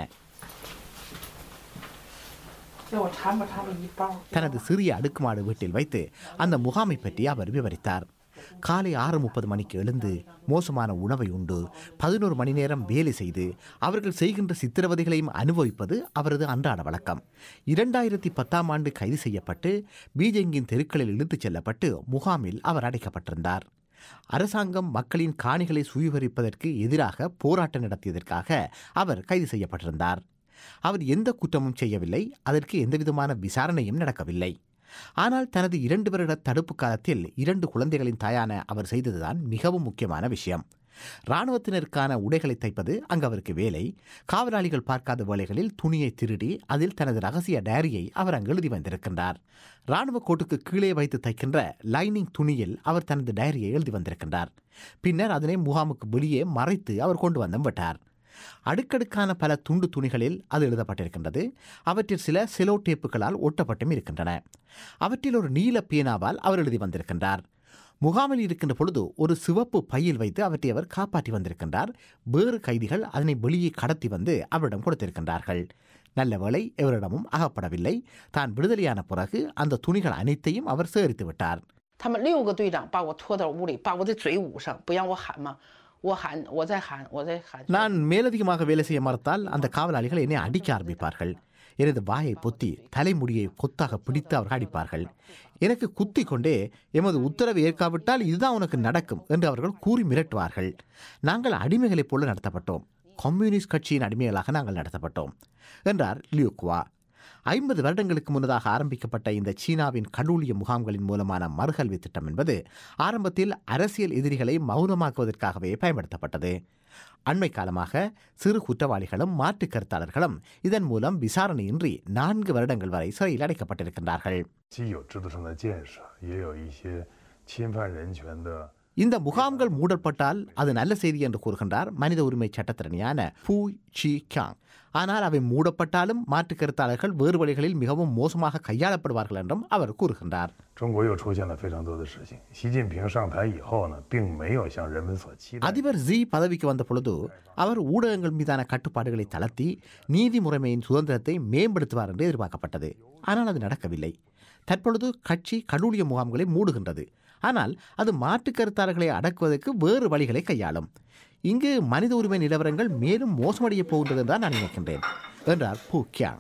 叫我缠吧缠吧一包。 தனது சிறிய அடுக்குமாடு வீட்டில் வைத்து அந்த முகாமை பற்றி அவர் விவரித்தார் காலை ஆறு முப்பது மணிக்கு எழுந்து மோசமான உணவை உண்டு பதினோரு மணி நேரம் வேலை செய்து அவர்கள் செய்கின்ற சித்திரவதைகளையும் அனுபவிப்பது அவரது அன்றாட வழக்கம் இரண்டாயிரத்தி பத்தாம் ஆண்டு கைது செய்யப்பட்டு பீஜிங்கின் தெருக்களில் இழுத்துச் செல்லப்பட்டு முகாமில் அவர் அடைக்கப்பட்டிருந்தார் அரசாங்கம் மக்களின் காணிகளை சுவீகரிப்பதற்கு எதிராக போராட்டம் நடத்தியதற்காக அவர் கைது செய்யப்பட்டிருந்தார் அவர் எந்த குற்றமும் செய்யவில்லை அதற்கு எந்தவிதமான விசாரணையும் நடக்கவில்லை ஆனால் தனது இரண்டு வருட தடுப்பு காலத்தில் இரண்டு குழந்தைகளின் தாயான அவர் செய்ததுதான் மிகவும் முக்கியமான விஷயம் இராணுவத்தினருக்கான உடைகளை தைப்பது அங்கு அவருக்கு வேலை காவலாளிகள் பார்க்காத வேளைகளில் துணியை திருடி அதில் தனது ரகசிய டைரியை அவர் அங்கு எழுதி வந்திருக்கின்றார் இராணுவ கோட்டுக்கு கீழே வைத்து தைக்கின்ற லைனிங் துணியில் அவர் தனது டைரியை எழுதி வந்திருக்கின்றார் பின்னர் அதனை முகாமுக்கு வெளியே மறைத்து அவர் கொண்டு வந்து விட்டார் அடுக்கடுக்கான பல துண்டு துணிகளில் அது எழுதப்பட்டிருக்கின்றது அவற்றில் சில செலோ டேப்புகளால் ஒட்டப்பட்டும் இருக்கின்றன அவற்றில் ஒரு நீல பேனாவால் அவர் எழுதி வந்திருக்கின்றார் முகாமில் இருக்கின்ற பொழுது ஒரு சிவப்பு பையில் வைத்து அவற்றை அவர் காப்பாற்றி வந்திருக்கின்றார் வேறு கைதிகள் அதனை வெளியே கடத்தி வந்து அவரிடம் கொடுத்திருக்கின்றார்கள் நல்ல வேளை எவரிடமும் அகப்படவில்லை தான் விடுதலையான பிறகு அந்த துணிகள் அனைத்தையும் அவர் சேகரித்து விட்டார் 他们六个队长把我拖到屋里，把我的嘴捂上，不让我喊嘛。我喊，我在喊，我在喊。 நான் மேலதிகமாக வேலை செய்ய மறுத்தால் அந்த காவலாளிகள் என்னை அடிக்க ஆரம்பிப்பார்கள் எனது வாயை பொத்தி தலைமுடியை கொத்தாக பிடித்து அவர்கள் அடிப்பார்கள் எனக்கு குத்தி கொண்டே எமது உத்தரவை ஏற்காவிட்டால் இதுதான் உனக்கு நடக்கும் என்று அவர்கள் கூறி மிரட்டுவார்கள் நாங்கள் அடிமைகளைப் போல நடத்தப்பட்டோம் கம்யூனிஸ்ட் கட்சியின் அடிமைகளாக நாங்கள் நடத்தப்பட்டோம் என்றார் லியூக்வா ஐம்பது வருடங்களுக்கு முன்னதாக ஆரம்பிக்கப்பட்ட இந்த சீனாவின் கடூழிய முகாம்களின் மூலமான மறுகல்வி திட்டம் என்பது ஆரம்பத்தில் அரசியல் எதிரிகளை மௌனமாக்குவதற்காகவே பயன்படுத்தப்பட்டது அண்மை காலமாக சிறு குற்றவாளிகளும் மாற்றுக் கருத்தாளர்களும் இதன் மூலம் விசாரணையின்றி நான்கு வருடங்கள் வரை சிறையில் அடைக்கப்பட்டிருக்கின்றார்கள் 既有制度上的建设，也有一些侵犯人权的 இந்த முகாம்கள் மூடப்பட்டால் அது நல்ல செய்தி என்று கூறுகின்றார் மனித உரிமை சட்டத்திறனியான பூ சி கியாங் ஆனால் அவை மூடப்பட்டாலும் மாற்றுக் கருத்தாளர்கள் வேறு வழிகளில் மிகவும் மோசமாக கையாளப்படுவார்கள் என்றும் அவர் கூறுகின்றார் 中国又出现了非常多的事情。习近平上台以后呢，并没有像人们所期待。 அதிபர் ஜி பதவிக்கு வந்த பொழுது அவர் ஊடகங்கள் மீதான கட்டுப்பாடுகளை தளர்த்தி நீதி முறைமையின் சுதந்திரத்தை மேம்படுத்துவார் என்று எதிர்பார்க்கப்பட்டது ஆனால் அது நடக்கவில்லை தற்பொழுது கட்சி கடூழிய முகாம்களை மூடுகின்றது ஆனால் அது மாற்றுக் கருத்தாளர்களை அடக்குவதற்கு வேறு வழிகளை கையாளும் இங்கு மனித உரிமை நிலவரங்கள் மேலும் மோசமடைய போகின்றது என்று நான் நினைக்கின்றேன் என்றார் பூ கியாங்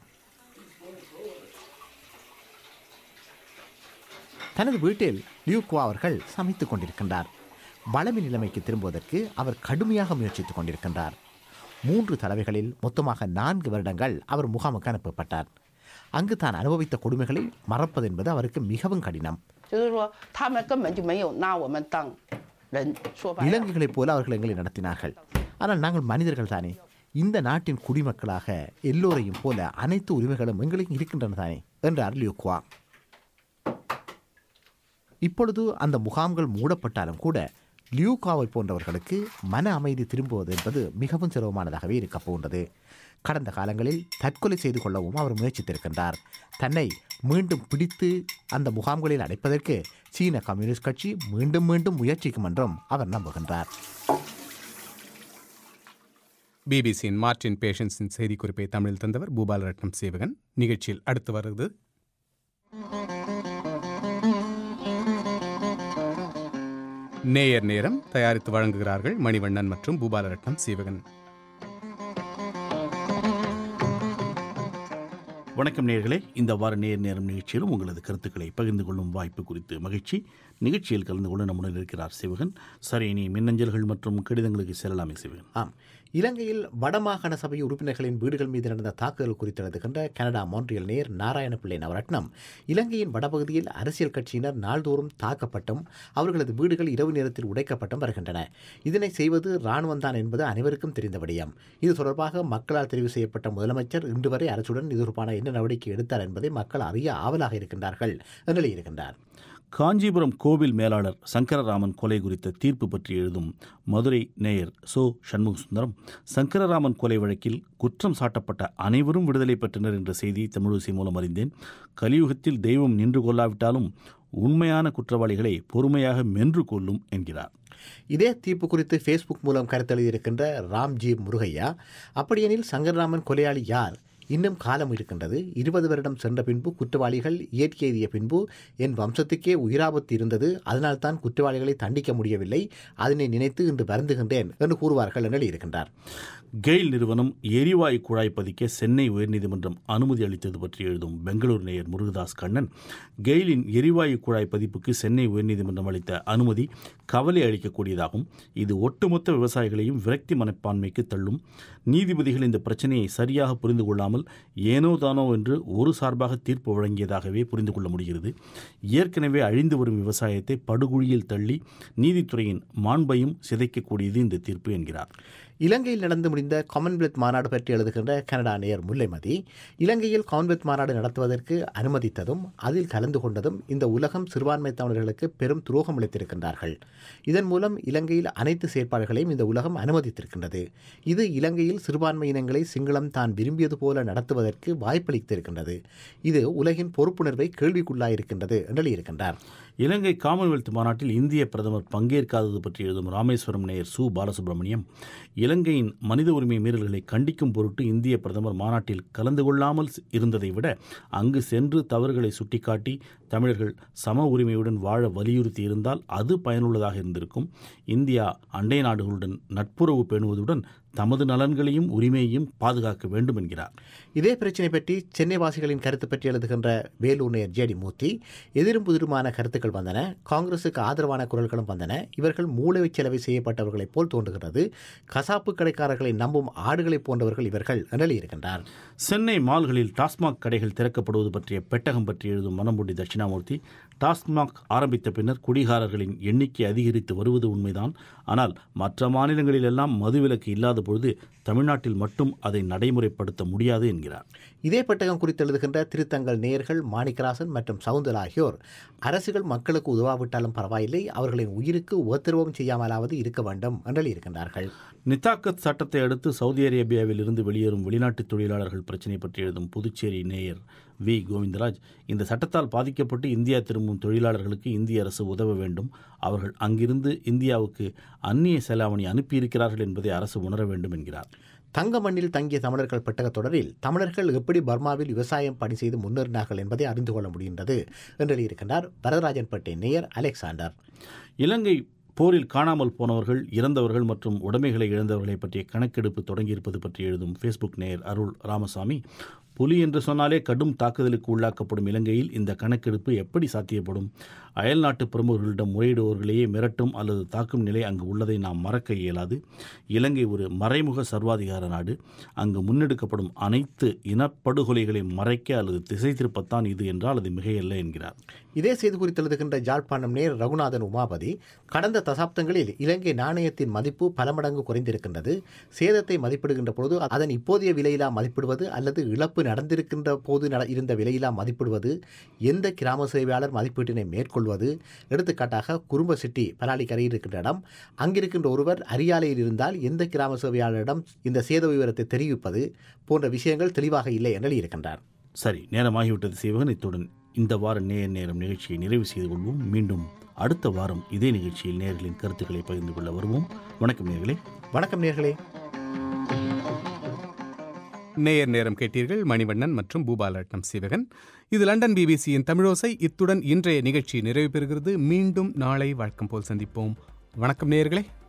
தனது வீட்டில் லியூக்வா அவர்கள் சமைத்துக் கொண்டிருக்கின்றார் வளமை நிலைமைக்கு திரும்புவதற்கு அவர் கடுமையாக முயற்சித்துக் கொண்டிருக்கின்றார் மூன்று தடவைகளில் மொத்தமாக நான்கு வருடங்கள் அவர் முகாமுக்கு அனுப்பப்பட்டார் அங்கு தான் அனுபவித்த கொடுமைகளை மறப்பது என்பது அவருக்கு மிகவும் கடினம் 就是说，他们根本就没有拿我们当人，说白了。 விலங்குகளைப் போல அவர்கள் எங்களை நடத்தினார்கள் ஆனால் நாங்கள் மனிதர்கள் தானே இந்த நாட்டின் குடிமக்களாக எல்லோரையும் போல அனைத்து உரிமைகளும் எங்களுக்கு இருக்கின்றன தானே என்றார் லியூக்வா இப்பொழுது அந்த முகாம்கள் மூடப்பட்டாலும் கூட லியூகாவை போன்றவர்களுக்கு மன அமைதி திரும்புவது என்பது மிகவும் சிரமமானதாகவே இருக்கப் போகின்றது கடந்த காலங்களில் தற்கொலை செய்து கொள்ளவும் அவர் முயற்சித்திருக்கின்றார் தன்னை மீண்டும் பிடித்து அந்த முகாம்களில் அடைப்பதற்கு சீன கம்யூனிஸ்ட் கட்சி மீண்டும் மீண்டும் முயற்சிக்கும் என்றும் அவர் நம்புகின்றார் பிபிசியின் மார்டின் பேஷன்ஸின் செய்திக்குறிப்பை தமிழில் தந்தவர் பூபாலரட்னம் சேவகன் நிகழ்ச்சியில் அடுத்து வருவது நேயர் நேரம் தயாரித்து வழங்குகிறார்கள் மணிவண்ணன் மற்றும் பூபாலரட்னம் சேவகன் வணக்கம் நேர்களே இந்த வார நேர் நேரம் நிகழ்ச்சியிலும் உங்களது கருத்துக்களை பகிர்ந்து கொள்ளும் வாய்ப்பு குறித்து மகிழ்ச்சி நிகழ்ச்சியில் கலந்து கொள்ள நம்முடன் இருக்கிறார் சிவகன் சரி இனி மின்னஞ்சல்கள் மற்றும் கடிதங்களுக்கு செல்லலாமே சிவகன் ஆம் இலங்கையில் வடமாகாண சபை உறுப்பினர்களின் வீடுகள் மீது நடந்த தாக்குதல் குறித்து எழுதுகின்ற கனடா மான்ட்ரியல் நேர் நாராயணபிள்ளை நவரட்னம் இலங்கையின் வடபகுதியில் அரசியல் கட்சியினர் நாள்தோறும் தாக்கப்பட்டும் அவர்களது வீடுகள் இரவு நேரத்தில் உடைக்கப்பட்டும் வருகின்றன இதனை செய்வது இராணுவம்தான் என்பது அனைவருக்கும் தெரிந்த விடயம் இது தொடர்பாக மக்களால் தெரிவு செய்யப்பட்ட முதலமைச்சர் இன்று வரை அரசுடன் இது தொடர்பான என்ன நடவடிக்கை எடுத்தார் என்பதை மக்கள் அறிய ஆவலாக இருக்கின்றார்கள் என்று எழுதியிருக்கின்றார் காஞ்சிபுரம் கோவில் மேலாளர் சங்கரராமன் கொலை குறித்த தீர்ப்பு பற்றி எழுதும் மதுரை நேயர் சோ சண்முக சுந்தரம் சங்கரராமன் கொலை வழக்கில் குற்றம் சாட்டப்பட்ட அனைவரும் விடுதலை பெற்றனர் என்ற செய்தியை தமிழிசை மூலம் அறிந்தேன் கலியுகத்தில் தெய்வம் நின்று கொள்ளாவிட்டாலும் உண்மையான குற்றவாளிகளை பொறுமையாக மென்று கொள்ளும் என்கிறார் இதே தீர்ப்பு குறித்து ஃபேஸ்புக் மூலம் கருத்தெழுதியிருக்கின்ற ராம்ஜி முருகையா அப்படியெனில் சங்கரராமன் கொலையாளி யார் இன்னும் காலம் இருக்கின்றது இருபது வருடம் சென்ற பின்பு குற்றவாளிகள் இயற்கை எய்திய பின்பு என் வம்சத்துக்கே உயிராபத்து இருந்தது அதனால்தான் குற்றவாளிகளை தண்டிக்க முடியவில்லை அதனை நினைத்து இன்று வருந்துகின்றேன் என்று கூறுவார்கள் என்று இருக்கின்றார் கெயில் நிறுவனம் எரிவாயு குழாய் பதிக்க சென்னை உயர்நீதிமன்றம் அனுமதி அளித்தது பற்றி எழுதும் பெங்களூர் நேயர் முருகதாஸ் கண்ணன் கெயிலின் எரிவாயு குழாய் பதிப்புக்கு சென்னை உயர்நீதிமன்றம் அளித்த அனுமதி கவலை அளிக்கக்கூடியதாகும் இது ஒட்டுமொத்த விவசாயிகளையும் விரக்தி மனப்பான்மைக்கு தள்ளும் நீதிபதிகள் இந்த பிரச்சனையை சரியாக புரிந்து கொள்ளாமல் ஏனோ தானோ என்று ஒரு சார்பாக தீர்ப்பு வழங்கியதாகவே புரிந்து கொள்ள முடிகிறது ஏற்கனவே அழிந்து வரும் விவசாயத்தை படுகுழியில் தள்ளி நீதித்துறையின் மாண்பையும் சிதைக்கக்கூடியது இந்த தீர்ப்பு என்கிறார் இலங்கையில் நடந்து முடிந்த காமன்வெல்த் மாநாடு பற்றி எழுதுகின்ற கனடா நேயர் முல்லைமதி இலங்கையில் காமன்வெல்த் மாநாடு நடத்துவதற்கு அனுமதித்ததும் அதில் கலந்து கொண்டதும் இந்த உலகம் சிறுபான்மை தமிழர்களுக்கு பெரும் துரோகம் அளித்திருக்கின்றார்கள் இதன் மூலம் இலங்கையில் அனைத்து செயற்பாடுகளையும் இந்த உலகம் அனுமதித்திருக்கின்றது இது இலங்கையில் சிறுபான்மை இனங்களை சிங்களம் தான் விரும்பியது போல நடத்துவதற்கு வாய்ப்பளித்திருக்கின்றது இது உலகின் பொறுப்புணர்வை கேள்விக்குள்ளாயிருக்கின்றது என்று இருக்கின்றார் இலங்கை காமன்வெல்த் மாநாட்டில் இந்திய பிரதமர் பங்கேற்காதது பற்றி எழுதும் ராமேஸ்வரம் நேயர் சு பாலசுப்ரமணியம் இலங்கையின் மனித உரிமை மீறல்களை கண்டிக்கும் பொருட்டு இந்திய பிரதமர் மாநாட்டில் கலந்து கொள்ளாமல் இருந்ததை விட அங்கு சென்று தவறுகளை சுட்டிக்காட்டி தமிழர்கள் சம உரிமையுடன் வாழ வலியுறுத்தி இருந்தால் அது பயனுள்ளதாக இருந்திருக்கும் இந்தியா அண்டை நாடுகளுடன் நட்புறவு பேணுவதுடன் தமது நலன்களையும் உரிமையையும் பாதுகாக்க வேண்டும் என்கிறார் இதே பிரச்சினை பற்றி சென்னை வாசிகளின் கருத்து பற்றி எழுதுகின்ற வேலூர் நேயர் ஜேடி மூர்த்தி எதிரும் புதிருமான கருத்துக்கள் வந்தன காங்கிரசுக்கு ஆதரவான குரல்களும் வந்தன இவர்கள் மூளை செலவை செய்யப்பட்டவர்களைப் போல் தோன்றுகிறது கசாப்பு கடைக்காரர்களை நம்பும் ஆடுகளைப் போன்றவர்கள் இவர்கள் என்று இருக்கின்றார் சென்னை மால்களில் டாஸ்மாக் கடைகள் திறக்கப்படுவது பற்றிய பெட்டகம் பற்றி எழுதும் மனம்புடி தட்சிணாமூர்த்தி டாஸ்மாக் ஆரம்பித்த பின்னர் குடிகாரர்களின் எண்ணிக்கை அதிகரித்து வருவது உண்மைதான் ஆனால் மற்ற மாநிலங்களிலெல்லாம் மதுவிலக்கு இல்லாத பொழுது தமிழ்நாட்டில் மட்டும் அதை நடைமுறைப்படுத்த முடியாது என்கிறார் இதே பெட்டகம் குறித்து எழுதுகின்ற திருத்தங்கள் நேயர்கள் மாணிக்கராசன் மற்றும் சவுந்தர் ஆகியோர் அரசுகள் மக்களுக்கு உதவாவிட்டாலும் பரவாயில்லை அவர்களின் உயிருக்கு உபத்திரவம் செய்யாமலாவது இருக்க வேண்டும் என்று இருக்கின்றார்கள் நித்தாக்கத் சட்டத்தை அடுத்து சவுதி அரேபியாவில் இருந்து வெளியேறும் வெளிநாட்டு தொழிலாளர்கள் பிரச்சினை பற்றி எழுதும் புதுச்சேரி நேயர் வி கோவிந்தராஜ் இந்த சட்டத்தால் பாதிக்கப்பட்டு இந்தியா திரும்பும் தொழிலாளர்களுக்கு இந்திய அரசு உதவ வேண்டும் அவர்கள் அங்கிருந்து இந்தியாவுக்கு அந்நிய செலாவணி அனுப்பியிருக்கிறார்கள் என்பதை அரசு உணர வேண்டும் என்கிறார் தங்க மண்ணில் தங்கிய தமிழர்கள் பெட்டக தொடரில் தமிழர்கள் எப்படி பர்மாவில் விவசாயம் பணி செய்து முன்னேறினார்கள் என்பதை அறிந்து கொள்ள முடிகின்றது என்று எழுதியிருக்கின்றார் வரதராஜன் பட்டே நேயர் அலெக்சாண்டர் இலங்கை போரில் காணாமல் போனவர்கள் இறந்தவர்கள் மற்றும் உடைமைகளை இழந்தவர்களை பற்றிய கணக்கெடுப்பு தொடங்கியிருப்பது பற்றி எழுதும் ஃபேஸ்புக் நேயர் அருள் ராமசாமி புலி என்று சொன்னாலே கடும் தாக்குதலுக்கு உள்ளாக்கப்படும் இலங்கையில் இந்த கணக்கெடுப்பு எப்படி சாத்தியப்படும் அயல்நாட்டு பிரமுகர்களிடம் முறையிடுவோர்களையே மிரட்டும் அல்லது தாக்கும் நிலை அங்கு உள்ளதை நாம் மறக்க இயலாது இலங்கை ஒரு மறைமுக சர்வாதிகார நாடு அங்கு முன்னெடுக்கப்படும் அனைத்து இனப்படுகொலைகளை மறைக்க அல்லது திசை திருப்பத்தான் இது என்றால் அது மிகையல்ல என்கிறார் இதே செய்தி குறித்து எழுதுகின்ற ஜாழ்ப்பாணம் நேர் ரகுநாதன் உமாபதி கடந்த தசாப்தங்களில் இலங்கை நாணயத்தின் மதிப்பு பல மடங்கு குறைந்திருக்கின்றது சேதத்தை மதிப்பிடுகின்ற பொழுது அதன் இப்போதைய விலையிலா மதிப்பிடுவது அல்லது இழப்பு நடந்திருக்கின்ற போது நட- இருந்த விலையிலா மதிப்பிடுவது எந்த கிராம சேவையாளர் மதிப்பீட்டினை மேற்கொள்வது எடுத்துக்காட்டாக குறும்ப சிட்டி பலாலி கரையில் இருக்கின்ற இடம் அங்கிருக்கின்ற ஒருவர் அரியாலையில் இருந்தால் எந்த கிராம சேவையாளரிடம் இந்த சேத விவரத்தை தெரிவிப்பது போன்ற விஷயங்கள் தெளிவாக இல்லை என்று இருக்கின்றார் சரி நேரமாகிவிட்டது சிவகன் இத்துடன் இந்த வார நேர் நேரம் நிகழ்ச்சியை நிறைவு செய்து கொள்வோம் மீண்டும் அடுத்த வாரம் இதே நிகழ்ச்சியில் நேர்களின் கருத்துக்களை பகிர்ந்து கொள்ள வருவோம் வணக்கம் நேர்களே வணக்கம் நேர்களே நேயர் நேரம் கேட்டீர்கள் மணிவண்ணன் மற்றும் பூபாலட்னம் சிவகன் இது லண்டன் பிபிசியின் தமிழோசை இத்துடன் இன்றைய நிகழ்ச்சி நிறைவு பெறுகிறது மீண்டும் நாளை வழக்கம் போல் சந்திப்போம் வணக்கம் நேயர்களே